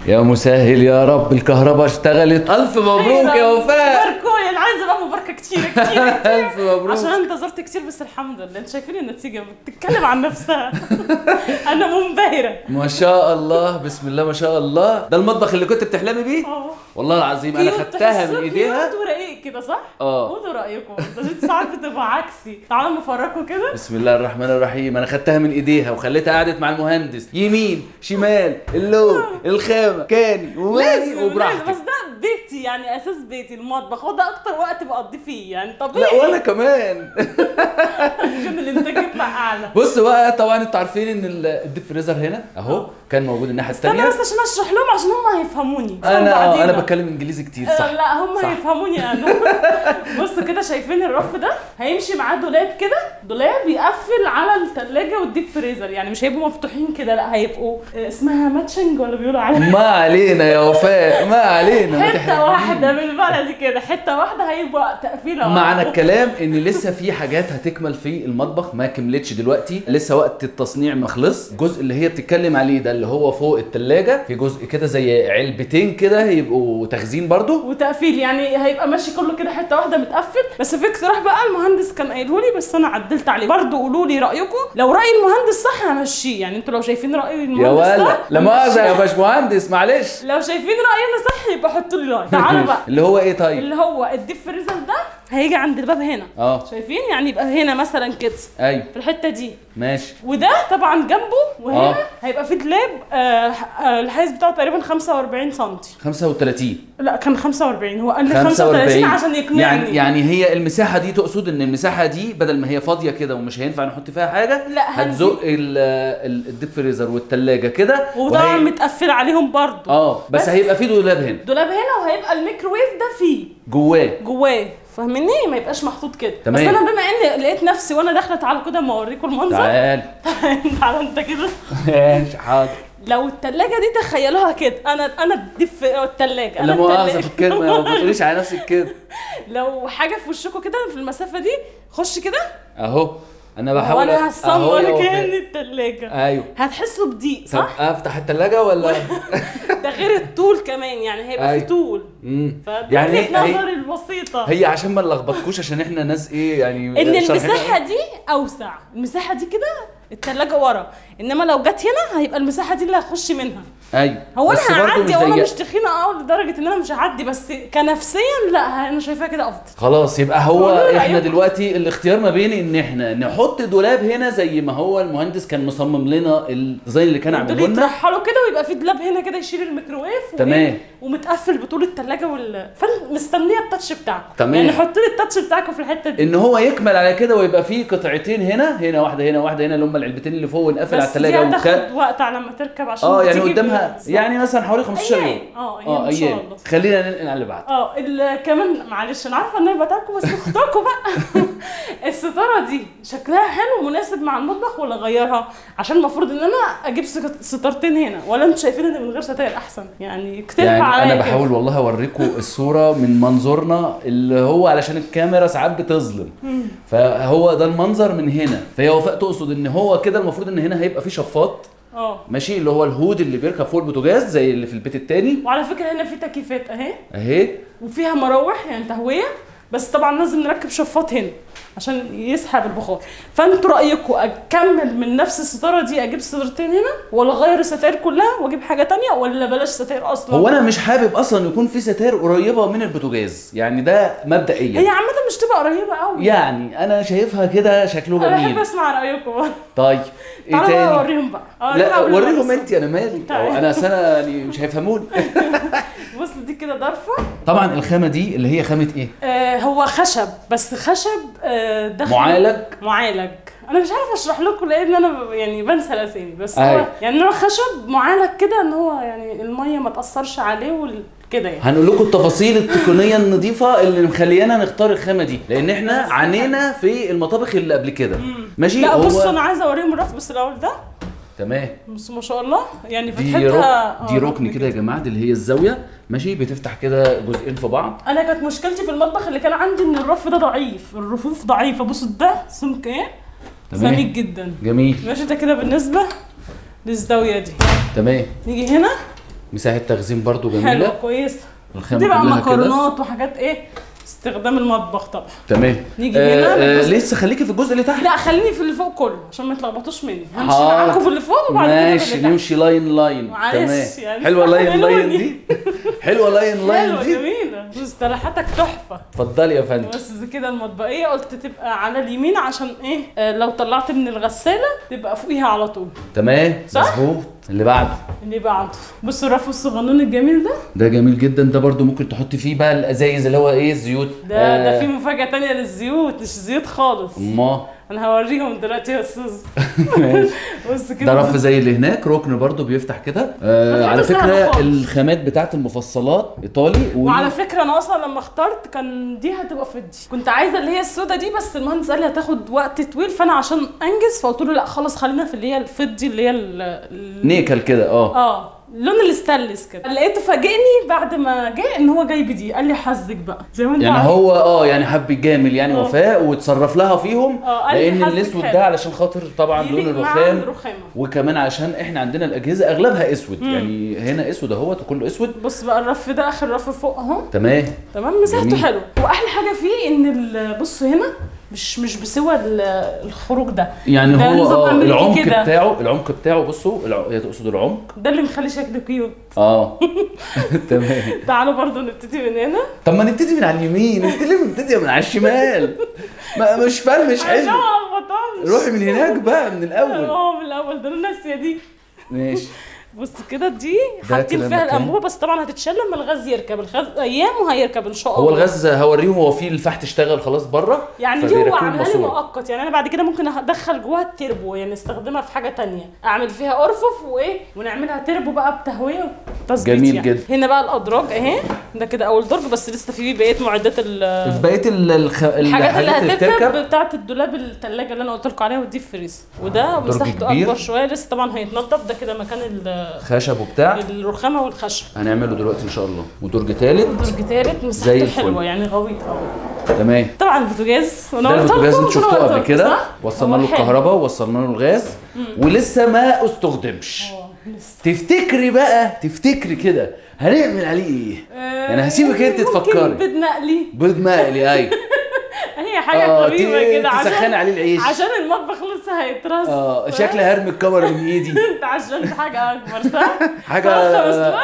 يا مسهل يا رب الكهرباء اشتغلت الف مبروك يا وفاء مباركة انا عايزه بقى مباركه كتير كتير الف مبروك عشان انا انتظرت كتير بس الحمد لله انتوا شايفين النتيجه بتتكلم عن نفسها انا منبهره ما شاء الله بسم الله ما شاء الله ده المطبخ اللي كنت بتحلمي بيه اه والله العظيم انا كيوت، خدتها من تحسوه ايديها كيوت ورقيق كده صح؟ اه. قولوا رايكم ده ساعات بتبقى عكسي تعالوا نفرجوا كده بسم الله الرحمن الرحيم انا خدتها من ايديها وخليتها قعدت مع المهندس يمين شمال اللون الخامه كاني ومالي لازم لازم، وبراحتك بس ده بيتي يعني اساس بيتي المطبخ هو ده اكتر وقت بقضي فيه يعني لا طبيعي وانا كمان عشان الانتاج يطلع اعلى بص بقى طبعا انتوا عارفين ان ال- الديب فريزر هنا اهو كان موجود الناحيه استنى الثانيه بس عشان اشرح لهم عشان هم هيفهموني انا بعدين اه انا بقى. بتكلم انجليزي كتير آه، صح لا هم صح. هيفهموني انا بصوا كده شايفين الرف ده هيمشي معاه دولاب كده دولاب يقفل على الثلاجه والديب فريزر يعني مش هيبقوا مفتوحين كده لا هيبقوا آه، اسمها ماتشنج ولا بيقولوا عليها ما علينا يا وفاء ما علينا ما حته تحرجنيش. واحده بالبلدي كده حته واحده هيبقى تقفيله معنى واحدة. الكلام ان لسه في حاجات هتكمل في المطبخ ما كملتش دلوقتي لسه وقت التصنيع ما خلص الجزء اللي هي بتتكلم عليه ده اللي هو فوق التلاجة في جزء كده زي علبتين كده هيبقوا تخزين برضو وتقفيل يعني هيبقى ماشي كله كده حته واحده متقفل بس في اقتراح بقى المهندس كان قايله لي بس انا عدلت عليه برضه قولوا لي رايكم لو راي المهندس صح همشيه يعني انتوا لو شايفين راي يا المهندس ولا صح لا مؤاخذة همشيه. يا باشمهندس معلش لو شايفين راينا صح يبقى حطوا لي راي تعالوا بقى اللي هو ايه طيب اللي هو الديب فريزر ده هيجي عند الباب هنا اه شايفين يعني يبقى هنا مثلا كده ايوه في الحته دي ماشي وده طبعا جنبه وهنا آه. هيبقى في دولاب آه آه الحيز بتاعه تقريبا 45 سم 35 لا كان 45 هو قال لي 35 عشان يقنعني يعني يعني هي المساحه دي تقصد ان المساحه دي بدل ما هي فاضيه كده ومش هينفع نحط فيها حاجه لا، هنجيب- هتزق ال- ال- الديب فريزر والثلاجه كده وطبعا وهي- متقفل عليهم برضه اه بس, بس- هيبقى في دولاب هنا دولاب هنا وهيبقى الميكروويف ده فيه جواه جواه فاهمني ما يبقاش محطوط كده تمام. بس انا بما اني لقيت نفسي وانا داخله تعالوا كده اما اوريكم المنظر تعال تعالوا انت كده ماشي حاضر لو التلاجة دي تخيلوها كده انا انا دي في التلاجة انا لا مؤاخذه في التلاجة. الكلمه ما تقوليش على نفسك كده لو حاجة في وشكوا كده في المسافة دي خش كده اهو انا بحاول وانا أهو هصور يا وفاء. كأن التلاجة ايوه هتحسوا بضيق طب صح؟ افتح الثلاجه ولا ده غير الطول كمان يعني هيبقى في أيوة. طول امم فدي يعني وجهة هي- نظري البسيطة هي عشان ما نلخبطكوش عشان احنا ناس ايه يعني ان شرحنا- المساحه دي اوسع المساحه دي كده التلاجة ورا انما لو جت هنا هيبقى المساحه دي اللي هخش منها ايوه هو بس انا برضه هعدي مش وانا ضيقة. مش تخينه اه لدرجه ان انا مش هعدي بس كنفسيا لا انا شايفاها كده افضل خلاص يبقى هو قولوا لي احنا رأيكم. دلوقتي الاختيار ما بين ان احنا نحط دولاب هنا زي ما هو المهندس كان مصمم لنا الديزاين اللي كان دول عامله لنا يترحلوا كده ويبقى في دولاب هنا كده يشيل الميكروويف وإيه؟ تمام. ومتقفل بطول التلاجة وال فانا مستنيه التاتش بتاعكم تمام. يعني حطوا لي التاتش بتاعكم في الحته دي ان هو يكمل على كده ويبقى فيه قطعتين هنا هنا واحده هنا واحده هنا اللي هم العلبتين اللي فوق ونقفل على بس دي الثلاجه هتاخد وقت على ما تركب عشان اه يعني تيجي قدامها بالظبط. يعني مثلا حوالي 15 يوم ايام اه ايام اه ان شاء ايام الله خلينا ننقل على اللي بعده اه ال- كمان معلش انا عارفه ان انا بتاعكم بس اختاركم بقى الستاره دي شكلها حلو ومناسب مع المطبخ ولا اغيرها عشان المفروض ان انا اجيب سك- ستارتين هنا ولا انتوا شايفين ان من غير ستاير احسن يعني اقترحوا يعني عليا انا كده. بحاول والله اوريكم الصوره من منظورنا اللي هو علشان الكاميرا ساعات بتظلم فهو ده المنظر من هنا فهي وفاء تقصد ان هو كده المفروض ان هنا هيبقى فيه شفاط اه ماشي اللي هو الهود اللي بيركب فوق البوتاجاز زي اللي في البيت التاني وعلى فكره هنا في تكييفات اهي اهي وفيها مراوح يعني تهويه بس طبعا لازم نركب شفاط هنا عشان يسحب البخار فانتوا رايكم اكمل من نفس الستاره دي اجيب ستارتين هنا ولا اغير الستاير كلها واجيب حاجه تانية ولا بلاش ستاير اصلا هو انا مش حابب اصلا يكون في ستاير قريبه من البوتاجاز يعني ده هي مبدئيا عامه مش تبقى قريبه قوي يعني انا شايفها كده شكله انا بحب جميل اسمع رايكم طيب ايه تعالوا بقى تاني اوريهم بقى أوريهم لا قبل ما وريهم أوصل. انت انا مالي تعال. أو انا أصل انا يعني مش هيفهموني بص دي كده ضرفه طبعا الخامه دي اللي هي خامه ايه آه هو خشب بس خشب آه داخل معالج معالج انا مش عارفه اشرح لكم لان انا ب- يعني بنسى الاسامي بس أيوة. هو يعني هو خشب معالج كده ان هو يعني الميه ما تاثرش عليه وال... كده يعني هنقول لكم التفاصيل التقنيه النظيفه اللي مخليانا نختار الخامه دي لان احنا بس عانينا في المطابخ اللي قبل كده ماشي لا هو بصوا انا عايزه اوريهم الرف بس الاول ده تمام بصوا ما شاء الله يعني دي فتحتها ركن دي آه، ركن كده يا جماعه دي اللي هي الزاويه ماشي بتفتح كده جزئين في بعض انا كانت مشكلتي في المطبخ اللي كان عندي ان الرف ده ضعيف الرفوف ضعيفه بصوا ده سمك ايه تمام. سميك جدا جميل ماشي ده كده بالنسبه للزاويه دي تمام نيجي هنا مساحه تخزين برضو حلوه جميله كويسه الخامه دي بقى كلها كده مكرونات وحاجات ايه استخدام المطبخ طبعا تمام نيجي آه هنا آه للجزء- لسه خليكي في الجزء اللي تحت لا خليني في اللي فوق كله عشان ما يتلخبطوش مني همشي حاضر. معاكم في اللي فوق وبعد كده ماشي في اللي تحت. نمشي لاين لاين معلش تمام يعني حلوه لاين لاين استحملوني. دي حلوه لاين لاين حلوه دي جميله مصطلحاتك تحفه اتفضلي يا فندم بس كده المطبقيه قلت تبقى على اليمين عشان ايه آه لو طلعت من الغساله تبقى فوقيها على طول تمام صح؟ مظبوط اللي بعده اللي بعده بصوا الرف الصغنون الجميل ده ده جميل جدا ده برضو ممكن تحطي فيه بقى الازايز اللي هو ايه الزيوت ده ده في مفاجاه تانية للزيوت مش زيوت خالص ما انا هوريهم دلوقتي يا استاذ ماشي بص كده ده رف زي اللي هناك ركن برضو بيفتح كده آه فتحته على سهلة فكره خالص. الخامات بتاعت المفصلات ايطالي و... وعلى فكره انا اصلا لما اخترت كان دي هتبقى فضي كنت عايزه اللي هي السودا دي بس المهندس قال لي هتاخد وقت طويل فانا عشان انجز فقلت له لا خلاص خلينا في اللي هي الفضي اللي هي ال- ال- نيكل كده اه اه لون الاستانلس كده لقيته فاجئني بعد ما جه ان هو جاي بدي قال لي حظك بقى زي ما انت يعني عارف. هو اه يعني حب يجامل يعني آه. وفاء وتصرف لها فيهم آه، قال لي لان حظك الاسود حلو. ده علشان خاطر طبعا لون يليق مع الرخام الرخامه وكمان عشان احنا عندنا الاجهزه اغلبها اسود يعني هنا اسود اهوت وكله اسود بص بقى الرف ده اخر رف فوق اهو تمام تمام مساحته جميل. حلوه واحلى حاجه فيه ان ال- بصوا هنا مش مش بسوى ال- الخروج ده يعني ده هو نظام اه أمريكي العمق كده. بتاعه العمق بتاعه بصوا الع... هي تقصد العمق ده اللي مخلي شكله كيوت اه تمام تعالوا برضو نبتدي من هنا طب ما نبتدي من على اليمين انت ليه بتبتدي من على الشمال ما مش فاهم مش عشان حلو ما بطلش روحي من هناك بقى من الاول اه من الاول ده انا ناسيه دي ماشي بص كده دي ده حاطين كده فيها مكان. الانبوبه بس طبعا هتتشال لما الغاز يركب الغاز ايام وهيركب ان شاء الله هو الغاز هوريهم هو في الفحم اشتغل خلاص بره يعني دي هو فبيركبوا عاملها لي الماسورة. مؤقت يعني انا بعد كده ممكن ادخل جواها التربو يعني استخدمها في حاجه تانية اعمل فيها ارفف وايه ونعملها تربو بقى بتهويه وتظبيط جميل يعني. جدا. هنا بقى الادراج اهي ده كده اول درج بس لسه في بقيه معدات ال- بقيه ال- الخ... الحاجات اللي الحاجات اللي هتركب بتركب بتاعت الدولاب الثلاجه اللي انا قلت لكم عليها والديب فريز وده درج مساحته كبير. اكبر شويه لسه طبعا هيتنضف ده كده مكان ال- خشب وبتاع الرخامه والخشب هنعمله دلوقتي ان شاء الله ودرج ثالث درج تالت زي مساحته الفل. حلوه يعني غويط قوي تمام طبعا البوتاجاز وانا ده قلت البوتاجاز لكم انت وأنا شفتوه قلت قبل لكم، كده صح؟ وصلنا هو له حلو. الكهرباء ووصلنا له الغاز ولسه ما استخدمش اه لسه تفتكري بقى تفتكري كده هنعمل عليه ايه يعني هسيبك انت ممكن تفكري بيض مقلي بيض مقلي ايوه هي حاجه اه غريبه ت- كده تسخني عشان عليه العيش عشان المطبخ لسه هيترص اه شكلي هرمي الكاميرا من ايدي انت عشان حاجه اكبر صح؟ حاجه خلاص بقى.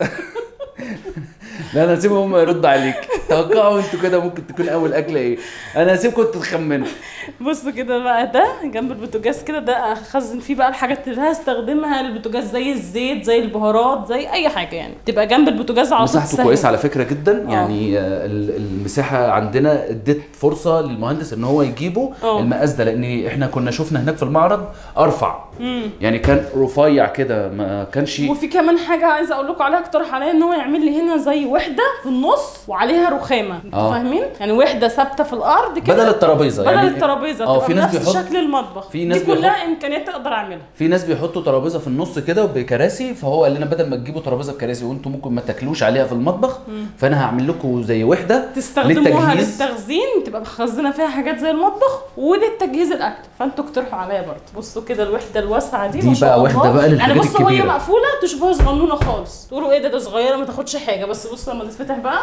لا انا هسيبهم هم يردوا عليك توقعوا انتوا كده ممكن تكون اول اكله ايه انا هسيبكم انتوا تخمنوا بص كده بقى ده جنب البوتاجاز كده ده اخزن فيه بقى الحاجات اللي هستخدمها البوتاجاز زي الزيت زي البهارات زي اي حاجه يعني تبقى جنب البوتاجاز على طول مساحته تسهل. كويسه على فكره جدا اه. يعني آه، ال- المساحه عندنا اديت فرصه للمهندس ان هو يجيبه اه. المقاس ده لان احنا كنا شفنا هناك في المعرض ارفع يعني كان رفيع كده ما كانش وفي كمان حاجه عايزه اقول لكم عليها اقترح عليا ان هو يعمل لي هنا زي وحده في النص وعليها رخامه انتوا اه. فاهمين يعني وحده ثابته في الارض كده بدل الترابيزه بدل يعني الترابيزه اه تبقى في ناس بنفس بيحط شكل المطبخ في ناس دي كلها امكانيات اقدر اعملها في ناس بيحطوا ترابيزه في النص كده بكراسي فهو قال لنا بدل ما تجيبوا ترابيزه بكراسي وانتم ممكن ما تاكلوش عليها في المطبخ فانا هعمل لكم زي وحده تستخدموها للتجهيز. للتخزين تبقى مخزنه فيها حاجات زي المطبخ وللتجهيز الاكل فانتوا اقترحوا عليا برضه بصوا كده الوحده الواسعه دي دي ما شاء بقى الله وحدة بقى للحاجات يعني بصوا وهي الكبيرة. مقفوله تشوفوها صغنونه خالص تقولوا ايه ده ده صغيره ما تاخدش حاجه بس بصوا لما تتفتح بقى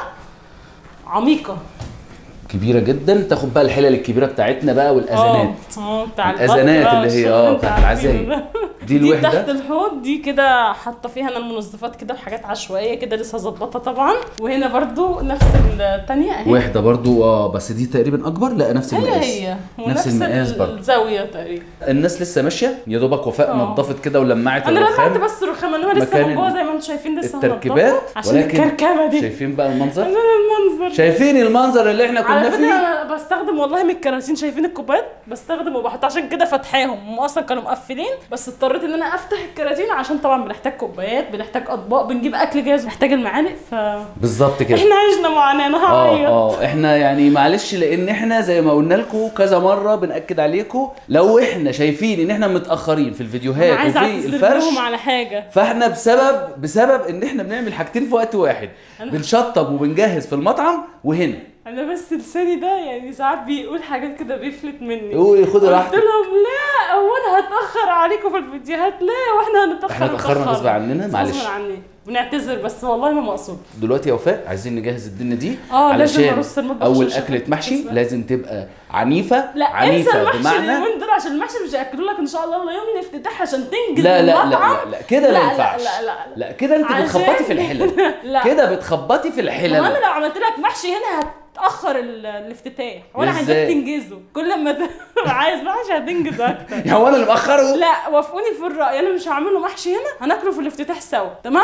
عميقه كبيره جدا تاخد بقى الحلل الكبيره بتاعتنا بقى والاذانات اه اه بتاع الأذانات البط بقى اللي هي- والشغل اه انت بتاعت عارفينه العزايم. ده. دي دي الوحدة. تحت الحوض دي كده حاطه فيها انا المنظفات كده وحاجات عشوائيه كده لسه ظبطها طبعا وهنا برضو نفس الثانيه اهي وحده برضو اه بس دي تقريبا اكبر لا نفس هي المقاس هي نفس المقاس برضو الزاويه تقريبا الناس لسه ماشيه يا دوبك وفاء اه. نظفت كده ولمعت انا لمعت الرخام بس الرخام انما لسه مكان من جوه ال- زي ما انتم شايفين لسه التركيبات هنضفه عشان ولكن الكركبه دي شايفين بقى المنظر عشان المنظر شايفين المنظر اللي احنا على كنا فكره فيه انا بستخدم والله من الكراتين شايفين الكوبايات بستخدم وبحط عشان كده فاتحاهم هم اصلا كانوا مقفلين بس اضطريت ان انا افتح الكراتين عشان طبعا بنحتاج كوبايات بنحتاج اطباق بنجيب اكل جاهز بنحتاج المعالق ف بالظبط كده احنا عشنا معاناه انا اه هعيط اه احنا يعني معلش لان احنا زي ما قلنا لكم كذا مره بناكد عليكم لو احنا شايفين ان احنا متاخرين في انا الفيديوهات عايزه وفي اعتذر الفرش لهم على حاجه فاحنا بسبب بسبب ان احنا بنعمل حاجتين في وقت واحد بنشطب وبنجهز في المطعم وهنا انا بس لساني ده يعني ساعات بيقول حاجات كده بيفلت مني قولي خدي قلت راحتك لهم لا هو انا هتاخر عليكم في الفيديوهات لا واحنا هنتاخر احنا اتاخرنا نتأخر. غصب عننا غصب معلش عني بنعتذر بس والله ما مقصود دلوقتي يا وفاء عايزين نجهز الدنيا دي اه لازم علشان ارص المطبخ اول عشان اكله محشي شكلها- لازم تبقى عنيفه لا انسى عنيفه المحشي بمعنى اليومين دول عشان المحشي مش هياكلوا لك ان شاء الله الا يوم الافتتاح عشان تنجز لا لا لا المطعم. لا, لا كده لا، ما لا، ينفعش لا، لا. لا كده انت عشان- بتخبطي في الحلل لا كده بتخبطي في ما انا الحلل لو عملت لك محشي هنا هتاخر ال- الافتتاح وانا عايزاك إزاي؟ تنجزه كل ما تبقى عايز محشي هتنجز اكتر يا هو انا اللي مأخره لا وافقوني في الراي انا مش هعمل له محشي هنا هناكله في الافتتاح سوا تمام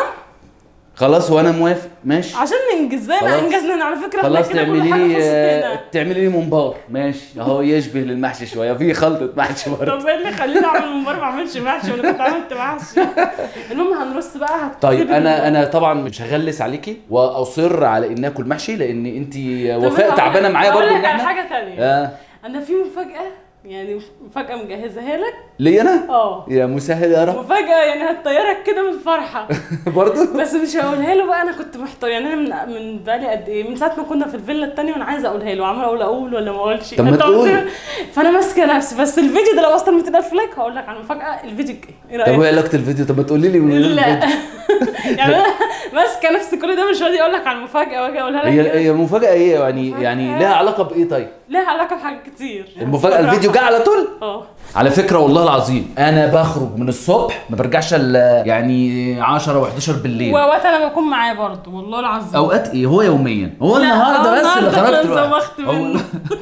خلاص وانا موافق ماشي عشان ننجز زي ما خلاص. انجزنا هنا على فكره خلاص احنا كده كل تعملي حاجه لي خلصت آه، هنا تعملي لي ممبار ماشي اهو يشبه للمحشي شويه في خلطه محشي برضه طب ايه اللي خليني اعمل ممبار ما اعملش محشي وانا كنت عملت محشي المهم هنرص بقى هت- طيب انا انا طبعا مش هغلس عليكي واصر على ان اكل محشي لان انت طب وفاء أقول- تعبانه معايا أقول برضه لك ان على احنا حاجه ثانيه آه. انا في مفاجاه يعني مفاجاه مجهزها لك ليه انا اه يا مسهل يا رب مفاجاه يعني هتطيرك كده من الفرحه برضه بس مش هقولها له بقى انا كنت محتار يعني انا من من بقالي قد ايه من ساعه ما كنا في الفيلا التانية وانا عايزه اقولها له عماله اقول اقول ولا ما اقولش طب ما أنت تقول. قلت- فانا ماسكه نفسي بس الفيديو ده لو وصل 200000 لايك هقول لك على المفاجاه الفيديو الجاي ايه طب رايك؟ ايه علاقه الفيديو طب ما تقولي لي من غير لا الفيديو. يعني انا ماسكه نفسي كل ده مش راضي اقول لك على المفاجاه واجي اقولها لك هي كده. هي مفاجاه ايه يعني مفاجأة. يعني لها علاقه بايه طيب ليها علاقه بحاجات كتير المفاجاه الفيديو جه على طول اه على فكره والله العظيم انا بخرج من الصبح ما برجعش الا يعني 10 و11 بالليل واوقات انا بكون معاه برضه والله العظيم اوقات ايه هو يوميا هو لا، النهارده هو بس اللي النهاردة خرجت أنا بقى. زوغت هو- منه.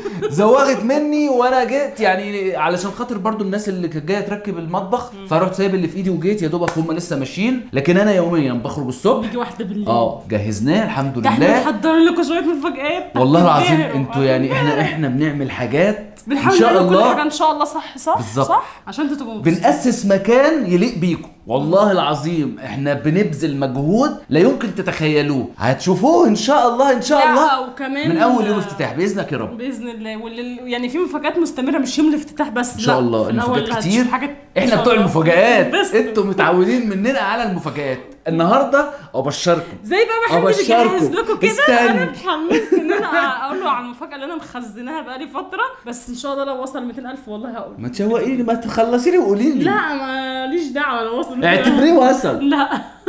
زوغت مني وانا جيت يعني علشان خاطر برضو الناس اللي كانت جايه تركب المطبخ فرحت سايب اللي في ايدي وجيت يا دوبك هم لسه ماشيين لكن انا يوميا بخرج الصبح بيجي واحده بالليل اه جهزناه الحمد ده احنا لله محضرين لكم شويه مفاجآت والله العظيم هتنبهروا. انتوا يعني احنا احنا بنعمل حاجات ان بنحاول شاء نعمل كل حاجه الله ان شاء الله صح صح بالظبط. صح عشان انتوا تبقوا مبسوطين. بنأسس مكان يليق بيكم والله العظيم احنا بنبذل مجهود لا يمكن تتخيلوه هتشوفوه ان شاء الله ان شاء لا، الله وكمان من اول يوم افتتاح باذنك يا رب باذن الله واللي يعني في مفاجآت مستمره مش يوم الافتتاح بس ان شاء لا، الله في الأول المفاجآت هتشوف كتير حاجات إن احنا شاء بتوع الله. المفاجآت بس انتوا متعودين مننا على المفاجآت النهارده ابشركم زي بقى ما حد أبشركم. بيجهز لكم كده استنى. انا اتحمست ان انا اقول له على المفاجاه اللي انا مخزناها بقالي فتره بس ان شاء الله لو وصل 200000 والله هقول ما تشوقيني ما تخلصي لي وقولي لي لا ماليش دعوه لو وصل 200,000. اعتبريه وصل لا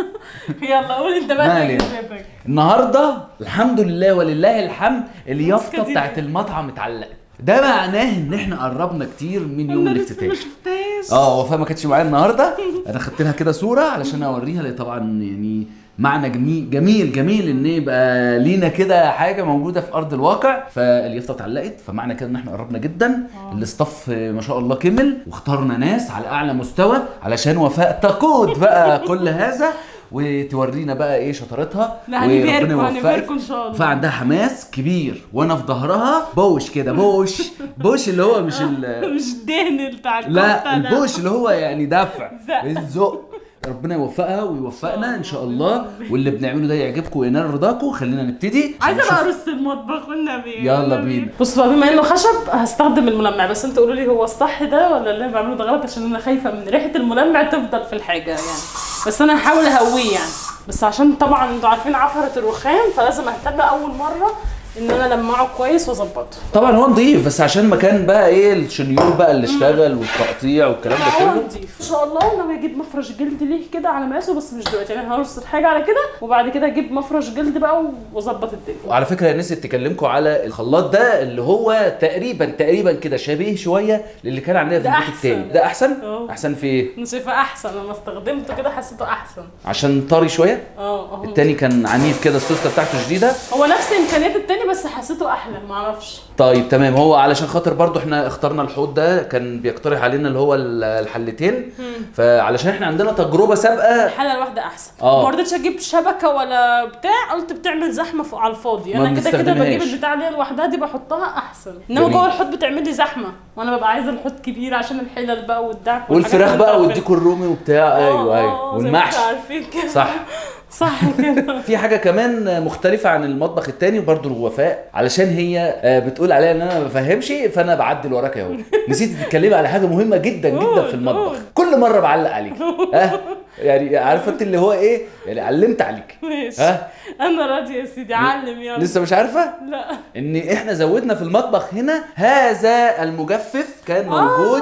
يلا قول انت ما بقى علينا. تجربتك. النهارده الحمد لله ولله الحمد اليافطه ماسكة دي. بتاعت المطعم اتعلقت ده معناه ان احنا قربنا كتير من يوم انا لسه الافتتاح ما شفتهاش اه وفاء ما كانتش معايا النهارده انا خدت لها كده صوره علشان اوريها لي طبعا يعني معنى جميل جميل جميل ان يبقى لينا كده حاجه موجوده في ارض الواقع فاليافطه اتعلقت فمعنى كده ان احنا قربنا جدا الاستاف ما شاء الله كمل واخترنا ناس على اعلى مستوى علشان وفاء تقود بقى كل هذا وتورينا بقى ايه شطارتها لا وربنا هنباركوا يوفقك. هنباركوا ان شاء الله فعندها حماس كبير وانا في ظهرها بوش كده بوش بوش اللي هو مش ال مش دهن بتاع لا الكفتة، البوش اللي هو يعني دفع زق. الزق ربنا يوفقها ويوفقنا ان شاء الله واللي بنعمله ده يعجبكم وينال رضاكم خلينا نبتدي عايزه نشوف- بقى ارص المطبخ والنبي يلا والنبي. بينا. بص بقى بما انه خشب هستخدم الملمع بس انتوا قولوا لي هو الصح ده ولا اللي انا بعمله ده غلط عشان انا خايفه من ريحه الملمع تفضل في الحاجه يعني بس انا هحاول اهويه يعني بس عشان طبعا انتوا عارفين عفره الرخام فلازم اهتم اول مره ان انا المعه كويس واظبطه طبعا هو نضيف بس عشان مكان بقى ايه الشنيور بقى اللي اشتغل والتقطيع والكلام ده هو كله نضيف ان شاء الله ناوي اجيب مفرش جلد ليه كده على مقاسه بس مش دلوقتي يعني هرص الحاجه على كده وبعد كده اجيب مفرش جلد بقى واظبط الدنيا وعلى فكره نسيت تكلمكم على الخلاط ده اللي هو تقريبا تقريبا كده شبيه شويه للي كان عندنا في ده البيت أحسن. التاني ده احسن اه. احسن في ايه انا شايفاه احسن لما استخدمته كده حسيته احسن عشان طري شويه اه اهو التاني كان عنيف كده السوسته بتاعته شديده هو نفس امكانيات التاني بس حسيته احلى معرفش طيب تمام هو علشان خاطر برضو احنا اخترنا الحوض ده كان بيقترح علينا اللي هو ال- الحلتين فعلشان احنا عندنا تجربه سابقه الحاله الواحده احسن اه. ما رضيتش اجيب شبكه ولا بتاع قلت بتعمل زحمه فوق على الفاضي ما انا كده كده بجيب بنستخدمهاش. البتاع اللي هي لوحدها دي بحطها احسن انما جميل. جوه الحوض بتعمل لي زحمه وانا ببقى عايزه الحوض كبير عشان الحلل بقى والدعك والحاجات والفراخ اللي بقى انتوا والديكو الرومي وبتاع عارفينها. ايوه اه، ايوه اه، زي ما انتوا والمحشي عارفين كده صح صح كده في حاجه كمان مختلفه عن المطبخ التاني وبرضو الوفاء علشان هي آه، بتقول عليا ان انا ما بفهمش فانا بعدل وراك اهو نسيت تتكلمي على حاجه مهمه جدا جدا قول، في المطبخ قول. كل مره بعلق عليك ها يعني عارفه انت اللي هو ايه يعني علمت عليك ماشي ها انا راضيه يا سيدي علم يلا لسه مش عارفه لا ان احنا زودنا في المطبخ هنا هذا المجفف كان موجود آه،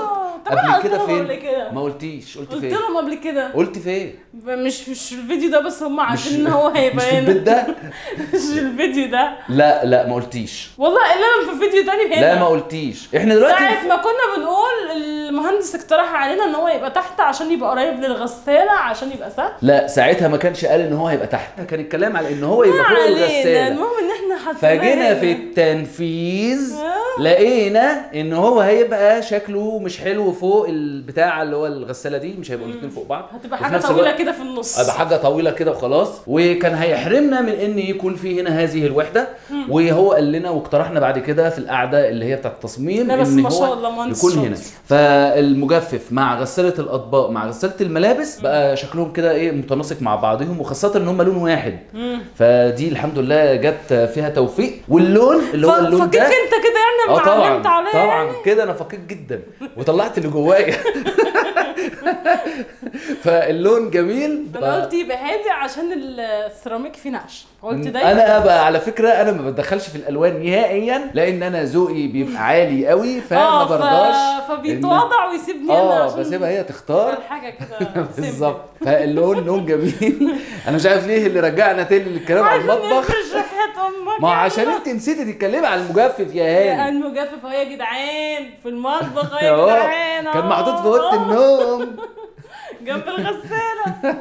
طب انا قبل قلت كده لهم فين قبل كده ما قلتيش قلت قلت فين لهم قبل كده قلت فين مش مش في الفيديو ده بس هم مش عارفين ان هو هيبقى مش في هنا البيت ده مش الفيديو ده لا لا ما قلتيش والله الا في فيديو تاني هنا لا ما قلتيش احنا دلوقتي ساعة ما كنا بنقول المهندس اقترح علينا ان هو يبقى تحت عشان يبقى قريب للغسالة عشان يبقى سهل لا ساعتها ما كانش قال ان هو هيبقى تحت كان الكلام على ان هو يبقى ما فوق علينا الغساله المهم ان احنا حطيناه فجينا هنا. في التنفيذ آه. لقينا ان هو هيبقى شكله مش حلو فوق البتاع اللي هو الغساله دي مش هيبقوا الاثنين فوق بعض هتبقى وفي حاجة نفس طويلة الوقت كده في النص هيبقى حاجه طويله كده وخلاص وكان هيحرمنا من ان يكون في هنا هذه الوحده وهو قال لنا واقترحنا بعد كده في القعده اللي هي بتاعه التصميم لا بس ان ما شاء هو الله مهندس يكون شاطر. هنا فالمجفف مع غساله الاطباق مع غساله الملابس بقى شكلهم كده ايه متناسق مع بعضهم وخاصه ان هم لون واحد مم. فدي الحمد لله جت فيها توفيق واللون اللي هو ف- اللون فكيك ده انت كده يعني اه لما طبعا علمت عليا طبعا يعني كده انا فقير جدا وطلعت اللي جوايا فاللون جميل ف... انا قلت يبقى هادي عشان السيراميك فيه نقش قلت دايما انا بقى على فكره انا ما بتدخلش في الالوان نهائيا لان انا ذوقي بيبقى عالي قوي فما اه برضاش ف... فبيتواضع ويسيبني انا اه عشان بسيبها هي تختار أعمل حاجه كده بالظبط فاللون لون جميل انا مش عارف ليه اللي رجعنا تاني للكلام على عايزين المطبخ نفرش ريحه امك ما يلا. عشان انت نسيتي تتكلمي على المجفف يا هاني المجفف اهو يا جدعان في المطبخ اهو يا اهو جدعان كان أهو. محطوط في اوضه النوم جنب الغسالة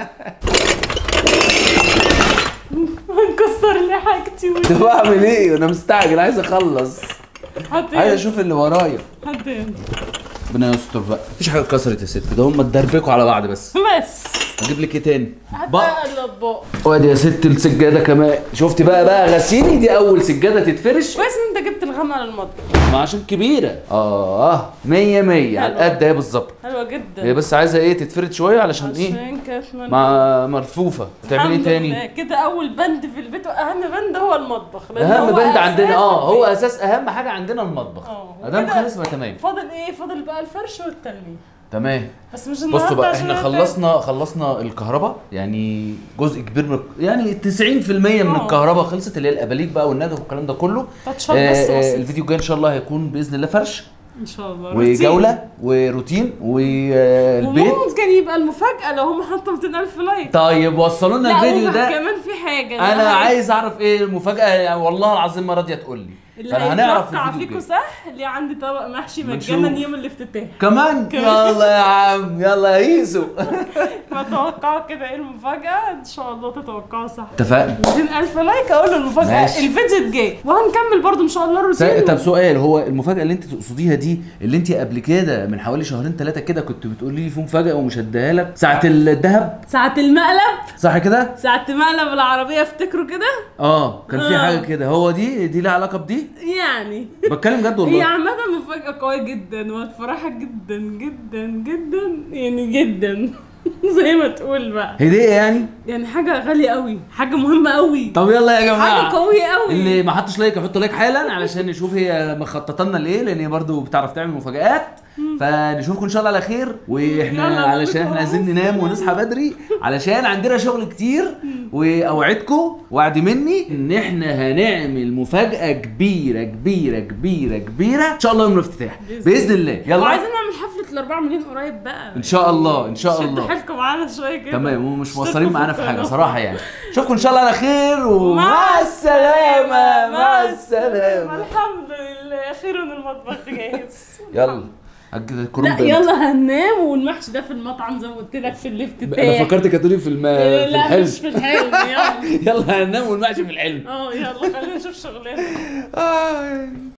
هنكسر لي حاجتي وش- طب اعمل ايه انا مستعجل عايز اخلص حط عايز هنا اشوف اللي ورايا حط هنا ربنا يستر بقى مفيش حاجه اتكسرت يا ست ده هم اتدربكوا على بعض بس بس اجيب لك ايه تاني حتى بقى الاطباق وادي يا ست السجاده كمان شفتي بقى بقى غسيلي دي اول سجاده تتفرش كويس ان انت جبت الغم على المطبخ ما عشان كبيره اه 100 100 على حلوة. قد اهي بالظبط حلوه هي جدا بس عايزه ايه تتفرد شويه علشان ايه عشان كانت من- مع مرفوفه تعملي الحمد تاني لله. كده اول بند في البيت واهم بند هو المطبخ لأن اهم هو بند عندنا أساس اه هو البيت. اساس اهم حاجه عندنا المطبخ اه ادام وكده خلص بقى تمام فاضل ايه فاضل بقى الفرش والتلميع تمام بس مش النهارده بصوا بقى عشان احنا أنا خلصنا خلصنا الكهرباء يعني جزء كبير من يعني 90% من اه. الكهرباء خلصت اللي هي الاباليك بقى والنجف والكلام ده كله تاتشات آه، بس آه، بسيط. الفيديو الجاي ان شاء الله هيكون باذن الله فرش ان شاء الله روتين. وجوله وروتين والبيت وممكن يبقى المفاجأة لو هم حطوا 200000 لايك طيب وصلوا لنا لا الفيديو وما- ده كمان في حاجة انا هي- عايز اعرف ايه المفاجاه يعني والله العظيم ما راضيه تقول لي اللي فانا هنعرف في هيتوقع الفيديو فيكو الجاي صح اللي عندي طبق محشي بنشوف. مجانا يوم الافتتاح كمان كمان. يلا يا عم يلا يا هيسو فتوقعوا كده ايه المفاجأة ان شاء الله تتوقعوا صح اتفقنا 200000 لايك اقول له المفاجأة ماشي. الفيديو الجاي وهنكمل برضو ان شاء الله الروتين طب سؤال هو المفاجاه اللي انت تقصديها دي اللي انت قبل كده من حوالي شهرين ثلاثه كده كنت بتقولي لي في مفاجاه ومش هديها لك ساعه الذهب ساعة المقلب صح كده ساعة مقلب العربية افتكروا كده اه كان في آه. حاجه كده هو دي دي لها علاقه بدي يعني بتكلم جد هي والله عامة مفاجأة قوية جدا وهتفرحك جدا جدا جدا يعني جدا زي ما تقول بقى هديه يعني يعني حاجة غالية قوي حاجة مهمة قوي طب يلا يا جماعه حاجة قوية قوي اللي ما حطش لايك يحط لايك حالا علشان نشوف هي مخططه لنا لايه لان هي برضو بتعرف تعمل مفاجآت فنشوفكم ان شاء الله على خير واحنا يلا علشان بكرة احنا عايزين ننام ونصحى بدري علشان عندنا شغل كتير واوعدكم وعد مني ان احنا هنعمل مفاجاه كبيره كبيره كبيره كبيره ان شاء الله يوم الافتتاح باذن الله يلا وعايزين نعمل حفلة الأربعة مليون قريب بقى ان شاء الله ان شاء شدوا الله حيلكم معانا شوية كده تمام ومش اشتركوا مقصرين في معانا في حاجه القناة. صراحه يعني اشوفكم ان شاء الله على خير ومع مع السلامه مع السلامه الحمد لله أخيرا المطبخ جاهز يلا أجل الكروم لا بنت. يلا هننام والمحشي ده في المطعم زي ما قلت لك في الافتتاح انا فكرتك هتقولي في الم... في لا الحلم مش في الحلم يلا يلا هننام ونمشي في الحلم اه يلا خلينا نشوف شغلنا آه.